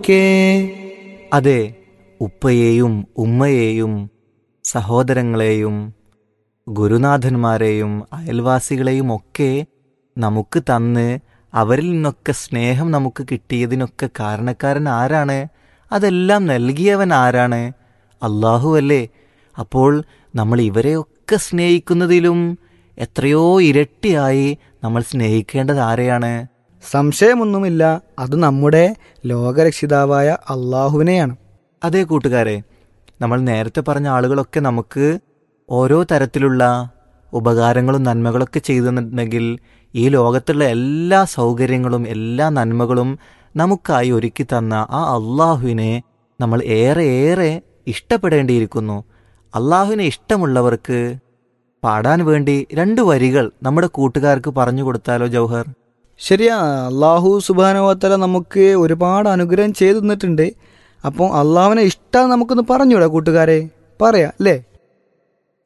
ഒരിക്കേ അതെ ഉപ്പയെയും ഉമ്മയെയും സഹോദരങ്ങളെയും ഗുരുനാഥന്മാരെയും അയൽവാസികളെയും ഒക്കെ നമുക്ക് തന്ന് അവരിൽ നിന്നൊക്കെ സ്നേഹം നമുക്ക് കിട്ടിയതിനൊക്കെ കാരണക്കാരൻ ആരാണ് അതെല്ലാം നൽകിയവൻ ആരാണ് അള്ളാഹു അല്ലേ അപ്പോൾ നമ്മൾ ഇവരെയൊക്കെ സ്നേഹിക്കുന്നതിലും എത്രയോ ഇരട്ടിയായി നമ്മൾ സ്നേഹിക്കേണ്ടത് ആരെയാണ് സംശയമൊന്നുമില്ല അത് നമ്മുടെ ലോകരക്ഷിതാവായ അള്ളാഹുവിനെയാണ് അതേ കൂട്ടുകാരെ നമ്മൾ നേരത്തെ പറഞ്ഞ ആളുകളൊക്കെ നമുക്ക് ഓരോ തരത്തിലുള്ള ഉപകാരങ്ങളും നന്മകളൊക്കെ ചെയ്തിട്ടുണ്ടെങ്കിൽ ഈ ലോകത്തുള്ള എല്ലാ സൗകര്യങ്ങളും എല്ലാ നന്മകളും നമുക്കായി ഒരുക്കി തന്ന ആ അള്ളാഹുവിനെ നമ്മൾ ഏറെ ഏറെ ഇഷ്ടപ്പെടേണ്ടിയിരിക്കുന്നു അള്ളാഹുവിനെ ഇഷ്ടമുള്ളവർക്ക് പാടാൻ വേണ്ടി രണ്ട് വരികൾ നമ്മുടെ കൂട്ടുകാർക്ക് പറഞ്ഞു കൊടുത്താലോ ജൗഹർ ശരിയാ അള്ളാഹു സുബാനുവത്തല നമുക്ക് ഒരുപാട് അനുഗ്രഹം ചെയ്തു തന്നിട്ടുണ്ട് അപ്പോൾ അള്ളാഹുവിനെ ഇഷ്ടം നമുക്കൊന്ന് പറഞ്ഞൂടെ കൂട്ടുകാരെ പറയാ അല്ലേ